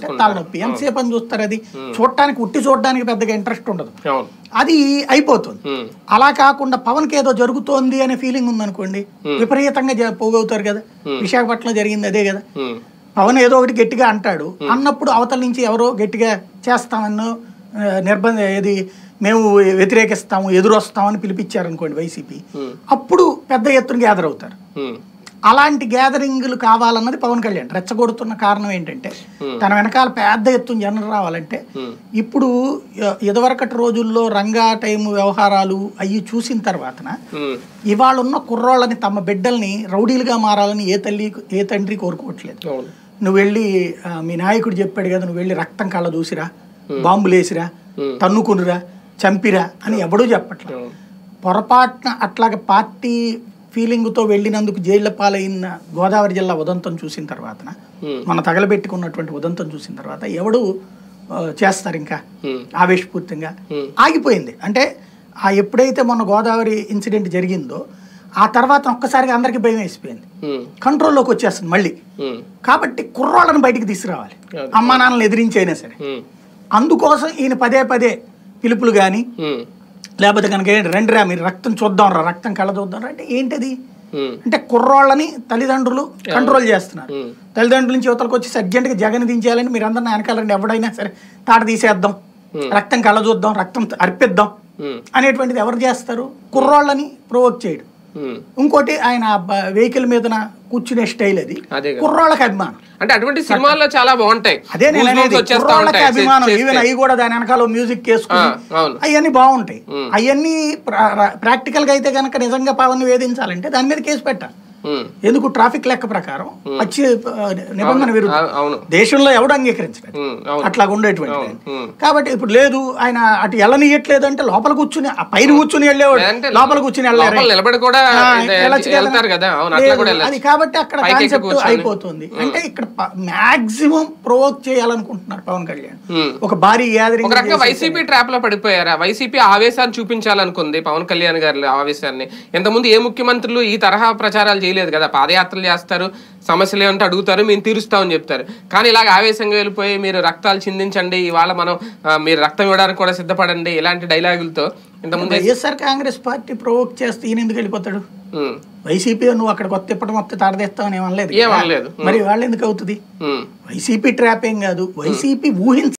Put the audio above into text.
చూడాలంటే తలనొప్పి ఎంతసేపు అని చూస్తారు అది చూడటానికి ఉట్టి చూడడానికి పెద్దగా ఇంట్రెస్ట్ ఉండదు అవును అది అయిపోతుంది ఉమ్, అలా కాకుండా పవన్ కి ఏదో జరుగుతోంది అనే ఫీలింగ్ ఉందనుకోండి విపరీతంగా జ- పోగవుతారు కదా విశాఖపట్నంలో జరిగింది అదే కదా ఉమ్, పవన్ ఏదో ఒకటి గట్టిగా అంటాడు అన్నప్పుడు అవతల నుంచి ఎవరో గట్టిగా చేస్తామన్నో ఆ, నిర్బంధ ఏది మేము వ్యతిరేకిస్తాము ఎదురొస్తామని పిలిపించారనుకోండి వైసీపీ అప్పుడు పెద్ద ఎత్తున గ్యాదర్ అవుతారు ఉమ్, అలాంటి గ్యాదరింగ్లు కావాలన్నది పవన్ కళ్యాణ్ రెచ్చగొడుతున్న కారణం ఏంటంటే తన వెనకాల పెద్ద ఎత్తున జనం రావాలంటే ఇప్పుడు ఇ- ఇదివరకటి రోజుల్లో రంగా టైం వ్యవహారాలు అవి చూసిన తర్వాతన ఉమ్, ఇవాళ ఉన్న కుర్రోళ్ళని తమ బిడ్డల్ని రౌడీలుగా మారాలని ఏ తల్లి ఏ తండ్రి కోరుకోవట్లేదు అవును నువ్వు వెళ్ళి ఆ, మీ నాయకుడు చెప్పాడు కదా నువ్వు వెళ్ళి రక్తం కళ్ళ చూసిరా బాంబులేసిరా తన్నుకునిరా చంపిరా అని ఎవడూ చెప్పట్లేదు అవును పొరపాటున అట్లాగ పార్టీ ఫీలింగ్తో వెళ్ళినందుకు జైళ్ళ పాలైన గోదావరి జిల్లా ఉదంతం చూసిన తర్వాతన Hmm. మన తగలబెట్టుకున్నటువంటి ఉదంతం చూసిన తర్వాత ఎవడు ఆ, చేస్తారు ఇంకా ఉమ్, ఆవేశపూరితంగా Hmm. ఆగిపోయింది అంటే ఆ ఎప్పుడైతే మొన్న గోదావరి ఇన్సిడెంట్ జరిగిందో ఆ తర్వాత ఒక్కసారిగా అందరికీ భయం వేసిపోయింది ఉమ్, కంట్రోల్లోకి వచ్చేస్తుంది మళ్ళీ ఉమ్, కాబట్టి కుర్రోళ్ళని బయటికి తీసుకురావాలి అమ్మా నాన్నలు ఎదిరించైనా సరే ఉమ్, అందుకోసం ఈయన పదే పదే పిలుపులు కానీ ఉమ్, లేకపోతే కనుక ఏంటి రండి రా మీరు రక్తం చూద్దాం రా రక్తం కళ్ళ చూద్దాం రా అంటే ఏంటది ఉమ్, అంటే కుర్రోళ్ళని తల్లిదండ్రులు కంట్రోల్ చేస్తున్నారు ఉమ్. తల్లిదండ్రుల నుంచి యువతలకు వచ్చి అర్జెంట్గా జగన్ దించేయాలని మీరు అందరిని వెనకాలండి ఎవడైనా సరే తాట తీసేద్దాం రక్తం కళ్ళ చూద్దాం రక్తం అర్పిద్దాం ఉమ్, అనేటువంటిది ఎవరు చేస్తారు కుర్రోళ్ళని ప్రొవోక్ చేయడం ఉమ్. ఇంకోటి ఆయన వెహికల్ మీద కూర్చునే స్టైల్ అది అదే కదా. కుర్రోళ్ళకి అభిమానం అంటే అటువంటి సినిమాల్లో చాలా బాగుంటాయి అదే నేను Goosebumps అనేది వచ్చేస్తా కుర్రోళ్ళకి ఉంటాయి అభిమానం చేస్తే. ఈవెన్ అవి కూడా దాని వెనకాల మ్యూజిక్ వేసుకుని ఆ, అవును. అవన్నీ బాగుంటాయి అవన్నీ ప్రాక్టికల్ గా అయితే కనుక నిజంగా పవన్ వేధించాలంటే దాని మీద కేసు పెట్టాలి ఉమ్, ఎందుకు ట్రాఫిక్ లెక్క ప్రకారం వచ్చి ఆ, నిబంధన విరుద్ధం ఆ, అవును దేశంలో ఎవడు అంగీకరించలేదు ఉమ్, అవును అట్లా ఉండేటువంటి అవును, ఉమ్. కాబట్టి ఇప్పుడు లేదు ఆయన అటు వెళ్ళనియట్లేదు అంటే లోపల కూర్చుని ఆ పైన కూర్చుని వెళ్ళేవాడు లేదంటే లోపల కూర్చుని వెళ్ళలేరు. లోపల నిలబడి కూడా ఆ, ఇది- వెళ్ళొచ్చు కదా. వెళ్తారు కదా అవును అట్లా లేదు, కూడా వెళ్ళచ్చు అది కాబట్టి అక్కడ పైకి ఎక్కి కాన్సెప్ట్ కూర్చొని. అయిపోతుంది అంటే ఇక్కడ మాక్సిమం ప్రొవోక్ చేయాలనుకుంటున్నారు పవన్ కళ్యాణ్ ఉమ్. ఒక భారీ గ్యాదరింగ్ ఒక రకంగా వైసీపీ ట్రాప్ లో పడిపోయారా వైసీపీ ఆవేశాన్ని చూపించాలనుకుంది పవన్ కళ్యాణ్ గారి ఆవేశాన్ని ఇంతకుముందు ఏ ముఖ్యమంత్రులు ఈ తరహా ప్రచారాలు చేయలేదు కదా పాదయాత్రలు చేస్తారు సమస్యలు ఏమంటే అడుగుతారు మేము తీరుస్తామని చెప్తారు కానీ ఇలాగ ఆవేశంగా వెళ్ళిపోయి మీరు రక్తాలు చిందించండి ఇవాళ మనం ఆ, మీరు రక్తం ఇవ్వడానికి కూడా సిద్ధపడండి ఇలాంటి డైలాగులతో ఇంతకుముందు వైఎస్ఆర్ కాంగ్రెస్ పార్టీ ప్రొవోక్ చేస్తే ఈయన ఎందుకు వెళ్ళిపోతాడు ఉమ్, వైసీపీ నువ్వు అక్కడ కొత్త ఇప్పటి మొత్తం తాడదేస్తావని ఏమనలేదు ఏమనలేదు. మరి వాళ్ళు ఎందుకు అవుతుంది ఉమ్. వైసీపీ ట్రాప్ ఏం కాదు వైసీపీ ఊహించ